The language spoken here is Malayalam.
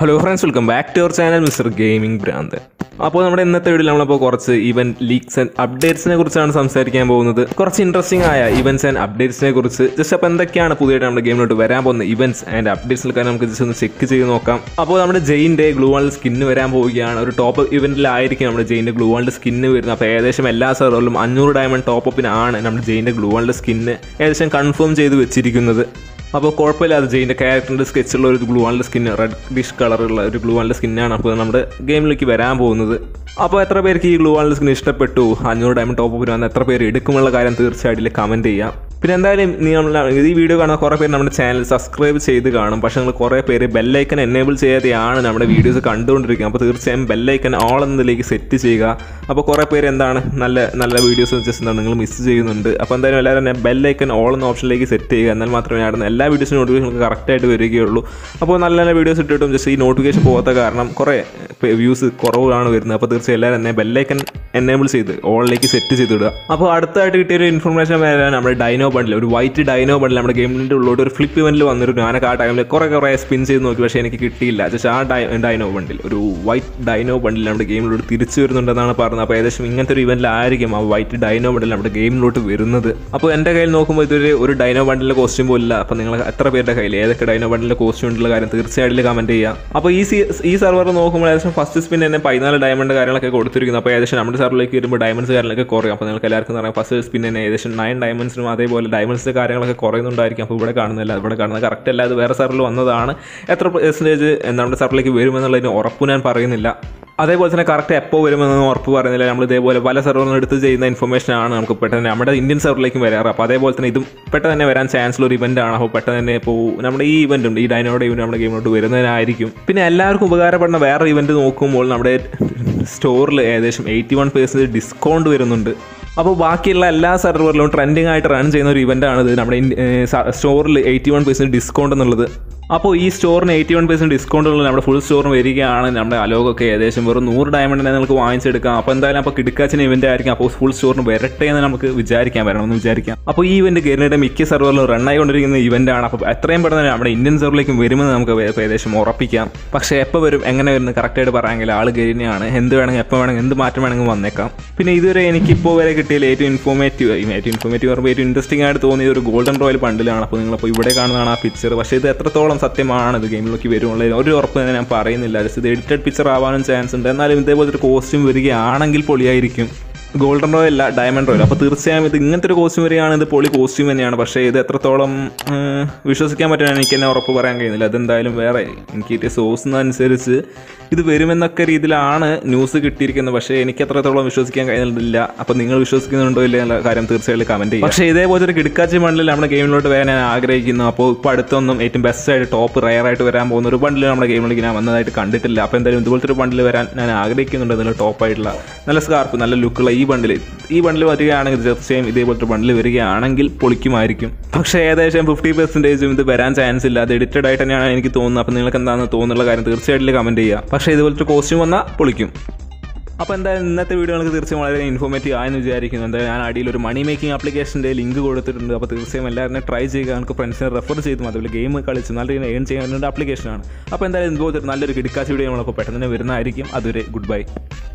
hello friends welcome back to our channel mister gaming ഭ്രാന്ത് അപ്പോൾ നമ്മുടെ ഇന്നത്തെ വീഡിയോയിൽ നമ്മളിപ്പോൾ കുറച്ച് ഇവന്റ് ലീക്സ് ആൻഡ് അപ്ഡേറ്റ്സിനെ കുറിച്ചാണ് സംസാരിക്കാൻ പോകുന്നത് കുറച്ച് ഇൻട്രസ്റ്റിംഗ് ആയ ഇവന്റ്സ് ആൻഡ് അപ്ഡേറ്റ്സിനെ കുറിച്ച് ജസ്റ്റ് അപ്പോൾ എന്തൊക്കെയാണ് പുതിയതായിട്ട് നമ്മുടെ ഗെയിമിലോട്ട് വരാൻ പോകുന്ന ഇവന്റ്സ് ആൻഡ് അപ്ഡേറ്റ്സിലൊക്കെ നമുക്ക് ജസ്റ്റ് ഒന്ന് ചെക്ക് ചെയ്ത് നോക്കാം അപ്പോൾ നമ്മുടെ ജെയിൻ്റെ ഗ്ലൂ വാളിൽ സ്കിന്ന് വരാൻ പോവുകയാണ് ഒരു ടോപ്പ് ഇവന്റിലായിരിക്കും നമ്മുടെ ജെയിൻ്റെ ഗ്ലൂ വാളിൻ്റെ സ്കിന്ന് വരുന്നത് അപ്പോൾ ഏകദേശം എല്ലാ സെർവറിലും അഞ്ഞൂറ് ഡയമണ്ട് ടോപ്പ് അപ്പിനാണ് നമ്മുടെ ജെയിൻ്റെ ഗ്ലൂ വാളിൻ്റെ സ്കിന്ന് ഏകദേശം കൺഫേം ചെയ്ത് വെച്ചിരിക്കുന്നത് അപ്പോൾ കുഴപ്പമില്ലാതെ ജെയിൻ്റെ ക്യാരക്ടറിൻ്റെ സ്കെച്ചുള്ള ഒരു ഗ്ലൂ ആണിൻ്റെ സ്കിന്ന് റെഡ് ഡിഷ് കളറുള്ള ഒരു ഗ്ലൂ ആണിൻ്റെ സ്കിന്നാണ് അപ്പോൾ നമ്മുടെ ഗെയിമിലേക്ക് വരാൻ പോകുന്നത് അപ്പോൾ എത്ര പേർക്ക് ഈ ഗ്ലൂ ആണിൻ്റെ സ്കിൻ ഇഷ്ടപ്പെട്ടു അഞ്ഞൂറ് ഡയമണ്ട് ടോപ്പ് വരുവാന്ന് എത്ര പേര് എടുക്കുമുള്ള കാര്യം തീർച്ചയായിട്ടും കമൻറ്റ് ചെയ്യാം പിന്നെ എന്തായാലും നിങ്ങൾ ഈ വീഡിയോ കാണുന്ന കുറേ പേര് നമ്മുടെ ചാനൽ സബ്സ്ക്രൈബ് ചെയ്ത് കാണും പക്ഷേ നിങ്ങൾ കുറേ പേര് ബെല്ലൈക്കൻ എനേബിൾ ചെയ്യാതെയാണ് നമ്മുടെ വീഡിയോസ് കണ്ടുകൊണ്ടിരിക്കുന്നത് അപ്പോൾ തീർച്ചയായും ബെല്ലൈക്കൻ ഓൾ എന്നതിലേക്ക് സെറ്റ് ചെയ്യുക അപ്പോൾ കുറേ പേര് എന്താണ് നല്ല നല്ല വീഡിയോസ് ജസ്റ്റ് എന്താണ് നിങ്ങൾ മിസ് ചെയ്യുന്നുണ്ട് അപ്പോൾ എന്തായാലും എല്ലാവരും തന്നെ ബെല്ലൈക്കൻ ഓൾ എന്ന ഓപ്ഷനിലേക്ക് സെറ്റ് ചെയ്യുക എന്നാൽ മാത്രമേ ഞാൻ എല്ലാ വീഡിയോസിനും നോട്ടിഫിക്കേഷൻ കറക്റ്റായിട്ട് വരികയുള്ളൂ അപ്പോൾ നല്ല നല്ല വീഡിയോസ് ഇട്ടിട്ടും ജസ്റ്റ് ഈ നോട്ടിഫിക്കേഷൻ പോകാത്ത കാരണം കുറേ വ്യൂസ് കുറവാണ് വരുന്നത് അപ്പോൾ തീർച്ചയായും എല്ലാവരും തന്നെ ബെല്ലൈക്കൻ എനേബിൾ ചെയ്ത് ഓളിലേക്ക് സെറ്റ് ചെയ്തിടുക അപ്പോൾ അടുത്തായിട്ട് കിട്ടിയൊരു ഇൻഫർമേഷൻ വരാൻ നമ്മുടെ ഡൈനോ ബണ്ടിൽ ഒരു വൈറ്റ് ഡൈനോ ബണ്ടിൽ നമ്മുടെ ഗെയിമിൻ്റെ ഉള്ളോട്ട് ഒരു ഫ്ലിപ്പ് ഇവൻറ്റിൽ വന്നിരുന്നു ഞാനൊക്കെ ആ ടൈമിൽ കുറേ കുറേ സ്പിൻ ചെയ്ത് നോക്കി പക്ഷേ എനിക്ക് കിട്ടിയില്ല ജസ്റ്റ് ആ ഡൈ ഡൈനോ ബണ്ടിൽ ഒരു വൈറ്റ് ഡൈനോ ബണ്ടിൽ നമ്മുടെ ഗെയിമിലോട്ട് തിരിച്ചു വരുന്നുണ്ടെന്നാണ് പറഞ്ഞത് അപ്പോൾ ഏകദേശം ഇങ്ങനത്തെ ഒരു ഇവൻറ്റിലായിരിക്കും ആ വൈറ്റ് ഡൈനോ ബണ്ടിൽ നമ്മുടെ ഗെയിമിലോട്ട് വരുന്നത് അപ്പോൾ എൻ്റെ കയ്യിൽ നോക്കുമ്പോൾ ഇതൊരു ഒരു ഡൈനോ ബണ്ടിലെ കോസ്റ്റ്യൂം പോലില്ല അപ്പോൾ നിങ്ങൾ എത്ര പേരുടെ കയ്യിൽ ഏതൊക്കെ ഡൈനോ ബണ്ടിലെ കോസ്റ്റ്യൂം ഉള്ള കാര്യം തീർച്ചയായിട്ടും കമൻറ്റ് ചെയ്യാം അപ്പോൾ ഈ സി ഈ സെർവർ നോക്കുമ്പോൾ ഏകദേശം ഫസ്റ്റ് സ്പിൻ തന്നെ പതിനാല് ഡയമണ്ട് കാര്യങ്ങളൊക്കെ കൊടുത്തിരിക്കുന്നു അപ്പോൾ ഏകദേശം നമ്മുടെ സെർവറിലേക്ക് വരുമ്പോൾ ഡയമണ്ട്സ് കാര്യങ്ങളൊക്കെ കുറയും അപ്പോൾ നിങ്ങൾക്ക് എല്ലാവർക്കും പറയാം ഫസ്റ്റ് സ്പിൻ തന്നെ ഏകദേശം നയൻ ഡയമണ്ട്സിനും അതേപോലെ ഡയമണ്ട്സിൻ്റെ കാര്യങ്ങളൊക്കെ കുറയുന്നുണ്ടായിരിക്കും അപ്പോൾ ഇവിടെ കാണുന്നില്ല ഇവിടെ കാണുന്നത് കറക്റ്റ് അല്ല അത് വേറെ സെർവറിൽ വന്നതാണ് എത്ര പെർസെൻറ്റേജ് നമ്മുടെ സെർവറിലേക്ക് വരുമെന്നുള്ളതിന് ഉറപ്പ് ഞാൻ പറയുന്നില്ല അതേപോലെ തന്നെ കറക്റ്റ് എപ്പോൾ വരുമെന്ന് ഉറപ്പ് പറയുന്നില്ല നമ്മൾ ഇതേപോലെ പല സെർവറിനും എടുത്ത് ചെയ്യുന്ന ഇൻഫർമേഷൻ ആണ് നമുക്ക് പെട്ടെന്ന് നമ്മുടെ ഇന്ത്യൻ സെർവറിലേക്കും വരാറ് അപ്പോൾ അതേപോലെ തന്നെ ഇതും പെട്ടെന്ന് തന്നെ വരാൻ ചാൻസ് ഉള്ള ഒരു ഇവൻ്റ് ആണ് അപ്പോൾ പെട്ടെന്ന് തന്നെ ഇപ്പോൾ നമ്മുടെ ഈ ഇവൻ്റ് ഉണ്ട് ഈ ഡൈനോയുടെ ഇവൻ്റ് നമ്മുടെ ഗെയിമിലോട്ട് വരുന്നതിനായിരിക്കും പിന്നെ എല്ലാവർക്കും ഉപകാരപ്പെടുന്ന വേറെ ഇവൻ്റ് നോക്കുമ്പോൾ നമ്മുടെ സ്റ്റോറിൽ ഏകദേശം എയ്റ്റി വൺ പേഴ്സൻറ്റേജ് ഡിസ്കൗണ്ട് വരുന്നുണ്ട് അപ്പോൾ ബാക്കിയുള്ള എല്ലാ സെർവറിലും ട്രെൻഡിങ് ആയിട്ട് റൺ ചെയ്യുന്ന ഒരു ഇവൻ്റ് ആണിത് നമ്മുടെ സ്റ്റോറിൽ എയ്റ്റി വൺ പെർസെൻറ്റ് ഡിസ്കൗണ്ട് എന്നുള്ളത് അപ്പോൾ ഈ സ്റ്റോറിന് എയ്റ്റി വൺ പെർസെൻറ്റ് ഡിസ്കൗണ്ട് ഉള്ള നമ്മുടെ ഫുൾ സ്റ്റോറിന് വരികയാണ് നമ്മുടെ അലോകൊക്കെ ഏകദേശം വെറും നൂറ് ഡയമണ്ടിനെ നിങ്ങൾക്ക് വാങ്ങിച്ചെടുക്കാം അപ്പോൾ എന്തായാലും അപ്പോൾ കിടക്കാച്ചിന് ഇവൻ്റ് ആയിരിക്കും അപ്പോൾ ഫുൾ സ്റ്റോറിന് വരട്ടെ എന്ന് നമുക്ക് വിചാരിക്കാൻ വരണമെന്ന് വിചാരിക്കാം അപ്പോൾ ഈ ഇവൻ്റ് കേരളയുടെ മിക്ക സെർവറിലും റൺ ആയിക്കൊണ്ടിരിക്കുന്ന ഇവൻ്റ് ആണ് അപ്പോൾ എത്രയും പെട്ടെന്ന് നമ്മുടെ ഇന്ത്യൻ സെർവറിലേക്കും വരുമെന്ന് നമുക്ക് ഏകദേശം ഉറപ്പിക്കാം പക്ഷേ എപ്പോൾ വരും എങ്ങനെ വരുന്നത് കറക്റ്റായിട്ട് പറയാമെങ്കിൽ ആൾ ഗരിനെയാണ് എന്ത് വേണമെങ്കിൽ എപ്പോൾ വേണമെങ്കിൽ എന്ത് മാറ്റം വേണമെങ്കിൽ വന്നേക്കാം പിന്നെ ഇതുവരെ എനിക്കിപ്പോൾ വരെ കിട്ടിയതിൽ ഏറ്റവും ഇൻഫോർമേറ്റീവ് ഏറ്റവും ഇൻഫോർമേറ്റീവ് പറയുമ്പോൾ ഏറ്റവും ഇൻട്രസ്റ്റിംഗ് ആയിട്ട് തോന്നിയത് ഒരു ഗോൾഡൻ റോയൽ ബണ്ടിലാണ് അപ്പോൾ നിങ്ങളിപ്പോൾ ഇവിടെ കാണുന്നതാണ് ആ പിക്ചർ പക്ഷേ ഇത് എത്രത്തോളം സത്യമാണ് ഇത് ഗെയിമിലേക്ക് വരുമുള്ളത് ഒരു ഉറപ്പ് തന്നെ ഞാൻ പറയുന്നില്ല ജസ്റ്റ് ഇത് എഡിറ്റഡ് പിക്ചർ ആവാനും ചാൻസ് ഉണ്ട് എന്നാലും ഇതേപോലത്തെ ഒരു കോസ്റ്റ്യൂം വരികയാണെങ്കിൽ പൊളിയായിരിക്കും ഗോൾഡൻ റോയൽ അല്ല ഡയമണ്ട് റോയൽ അപ്പോൾ തീർച്ചയായും ഇത് ഇങ്ങനത്തെ ഒരു കോസ്റ്റ്യൂം വരികയാണ് ഇത് പൊളി കോസ്റ്റ്യൂം തന്നെയാണ് പക്ഷേ ഇത് എത്രത്തോളം വിശ്വസിക്കാൻ പറ്റുമെന്ന് എനിക്ക് തന്നെ ഉറപ്പ് പറയാൻ കഴിയുന്നില്ല അതെന്തായാലും വേറെ എനിക്ക് കിട്ടിയ സോഴ്സ് അനുസരിച്ച് ഇത് വരുമെന്നൊക്കെ രീതിയിലാണ് ന്യൂസ് കിട്ടിയിരിക്കുന്നത് പക്ഷേ എനിക്ക് എത്രത്തോളം വിശ്വസിക്കാൻ കഴിയുന്നില്ല അപ്പോൾ നിങ്ങൾ വിശ്വസിക്കുന്നുണ്ടോ ഇല്ല എന്നുള്ള കാര്യം തീർച്ചയായിട്ടും കമൻറ്റ് ചെയ്യും പക്ഷേ ഇതേപോലത്തെ ഒരു കിടക്കാച്ചി ബണ്ടിൽ നമ്മുടെ ഗെയിമിലോട്ട് വരാൻ ഞാൻ ആഗ്രഹിക്കുന്നു അപ്പോൾ ഇപ്പോൾ അടുത്തൊന്നും ഏറ്റവും ബെസ്റ്റ് ആയിട്ട് ടോപ്പ് റയർ ആയിട്ട് വരാൻ പോകുന്ന ഒരു ബണ്ടിൽ നമ്മുടെ ഗെയിമിലേക്ക് ഞാൻ വന്നതായിട്ട് കണ്ടിട്ടില്ല അപ്പോൾ എന്തായാലും ഇതുപോലത്തെ ഒരു ബണ്ടിൽ വരാൻ ഞാൻ ആഗ്രഹിക്കുന്നുണ്ട് നല്ല ടോപ്പായിട്ടുള്ള നല്ല സ്കാർപ്പ് നല്ല ലുക്കുള്ള ഈ ബണ്ടിൽ ഈ ബണ്ടിൽ വരികയാണെങ്കിൽ തീർച്ചയായും ഇതേപോലത്തെ ബണ്ടിൽ വരികയാണെങ്കിൽ പൊളിക്കുമായിരിക്കും പക്ഷേ ഏകദേശം ഫിഫ്റ്റി പെർസെൻറ്റേജും ഇത് വരാൻ ചാൻസ് ഇല്ല അത് എഡിറ്റഡ് ആയിട്ട് തന്നെയാണ് എനിക്ക് തോന്നുന്നത് അപ്പോൾ നിങ്ങൾക്ക് എന്താണെന്ന് തോന്നുന്നുള്ള കാര്യം തീർച്ചയായിട്ടും കമൻറ്റ് ചെയ്യുക പക്ഷേ ഇതുപോലത്തെ കോസ്റ്റ്യൂം വന്നാൽ പൊളിക്കും അപ്പോൾ എന്തായാലും ഇന്നത്തെ വീഡിയോ നിങ്ങൾക്ക് തീർച്ചയായും വളരെ ഇൻഫോർമേറ്റീവ് ആയെന്ന് വിചാരിക്കുന്നു എന്തായാലും ഞാൻ അടിയിൽ ഒരു മണി മേക്കിംഗ് ആപ്ലിക്കേഷൻ്റെ ലിങ്ക് കൊടുത്തിട്ടുണ്ട് അപ്പോൾ തീർച്ചയായും എല്ലാവരും ട്രൈ ചെയ്യുക നമുക്ക് ഫ്രണ്ട്സിനെ റെഫർ ചെയ്തും അതുപോലെ ഗെയിം കളിച്ച് നല്ല രീതിയിൽ ഏൺ ചെയ്യാനുള്ള ആപ്ലിക്കേഷനാണ് അപ്പോൾ എന്തായാലും ഇതുപോലത്തെ നല്ലൊരു കിടക്കാച്ച വീഡിയോ നമ്മളപ്പോൾ പെട്ടെന്ന് തന്നെ വരുന്നതായിരിക്കും അതുവരെ ഗുഡ് ബൈ